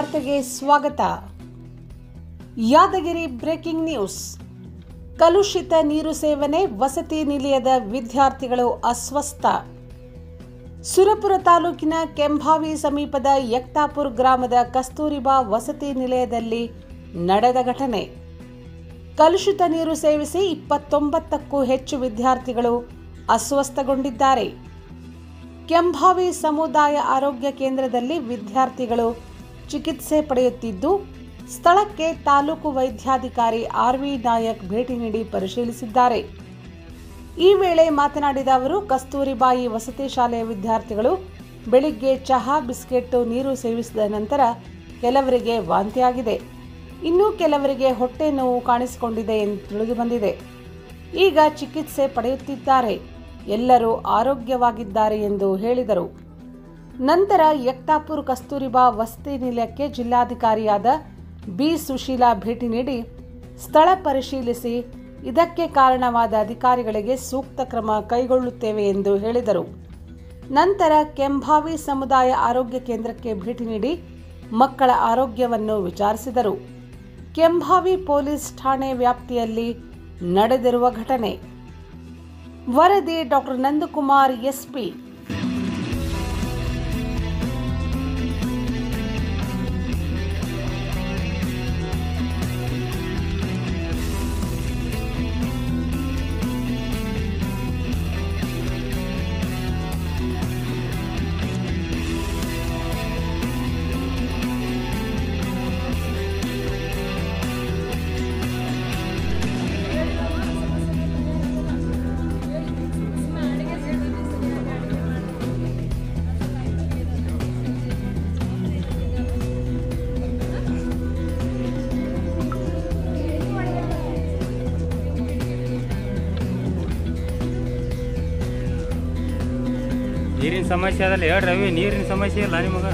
ವಾರ್ತೆಗೆ ಸ್ವಾಗತ Yadgir breaking news ಕಲುಷಿತ ನೀರು ಸೇವನೆ ವಸತಿ ನಿಲಯದ ವಿದ್ಯಾರ್ಥಿಗಳು ಅಸ್ವಸ್ಥ ಸುರಪುರ ತಾಲೂಕಿನ ಕೆಂಭಾವಿ ಸಮೀಪದ ಯಕ್ತಾಪುರ್ ಗ್ರಾಮದ ಕಸ್ತೂರಿಬಾ ವಸತಿ ನಿಲಯದಲ್ಲಿ ನಡೆದ ಘಟನೆ ಕಲುಷಿತ ನೀರು ಸೇವಿಸಿ ಇಪ್ಪತ್ತೊಂಬತ್ತಕ್ಕೂ ಹೆಚ್ಚು ವಿದ್ಯಾರ್ಥಿಗಳು ಅಸ್ವಸ್ಥಗೊಂಡಿದ್ದಾರೆ ಕೆಂಭಾವಿ ಸಮುದಾಯ ಆರೋಗ್ಯ ಕೇಂದ್ರದಲ್ಲಿ ವಿದ್ಯಾರ್ಥಿಗಳು ಚಿಕಿತ್ಸೆ ಪಡೆಯುತ್ತಿದ್ದು ಸ್ಥಳಕ್ಕೆ ತಾಲೂಕು ವೈದ್ಯಾಧಿಕಾರಿ ಆರ್ವಿ ನಾಯಕ್ ಭೇಟಿ ನೀಡಿ ಪರಿಶೀಲಿಸಿದ್ದಾರೆ ಈ ವೇಳೆ ಮಾತನಾಡಿದ ಅವರು ಕಸ್ತೂರಿಬಾಯಿ ವಸತಿ ಶಾಲೆಯ ವಿದ್ಯಾರ್ಥಿಗಳು ಬೆಳಿಗ್ಗೆ ಚಹಾ ಬಿಸ್ಕೆಟ್ ನೀರು ಸೇವಿಸಿದ ನಂತರ ಕೆಲವರಿಗೆ ವಾಂತಿಯಾಗಿದೆ ಇನ್ನು ಕೆಲವರಿಗೆ ಹೊಟ್ಟೆ ನೋವು ಕಾಣಿಸಿಕೊಂಡಿದೆ ಎಂದು ತಿಳಿದು ಬಂದಿದೆ ಈಗ ಚಿಕಿತ್ಸೆ ಪಡೆಯುತ್ತಿದ್ದಾರೆ ಎಲ್ಲರೂ ಆರೋಗ್ಯವಾಗಿದ್ದಾರೆ ಎಂದು ಹೇಳಿದರು ನಂತರ ಯಕ್ತಾಪುರ್ ಕಸ್ತೂರಿಬಾ ವಸತಿ ನಿಲಯಕ್ಕೆ ಜಿಲ್ಲಾಧಿಕಾರಿಯಾದ ಬಿ ಸುಶೀಲಾ ಭೇಟಿ ನೀಡಿ ಸ್ಥಳ ಪರಿಶೀಲಿಸಿ ಇದಕ್ಕೆ ಕಾರಣವಾದ ಅಧಿಕಾರಿಗಳಿಗೆ ಸೂಕ್ತ ಕ್ರಮ ಕೈಗೊಳ್ಳುತ್ತೇವೆ ಎಂದು ಹೇಳಿದರು ನಂತರ ಕೆಂಭಾವಿ ಸಮುದಾಯ ಆರೋಗ್ಯ ಕೇಂದ್ರಕ್ಕೆ ಭೇಟಿ ನೀಡಿ ಮಕ್ಕಳ ಆರೋಗ್ಯವನ್ನು ವಿಚಾರಿಸಿದರು ಕೆಂಭಾವಿ ಪೊಲೀಸ್ ಠಾಣೆ ವ್ಯಾಪ್ತಿಯಲ್ಲಿ ನಡೆದಿರುವ ಘಟನೆ ವರದಿ ಡಾಕ್ಟರ್ ನಂದಕುಮಾರ್ ಎಸ್ಪಿ ನೀರಿನ ಸಮಸ್ಯೆ ಅದಲ್ಲ ಹೇಳಿ ರವಿ ನೀರಿನ ಸಮಸ್ಯೆ ಇಲ್ಲ ನಿಮಗ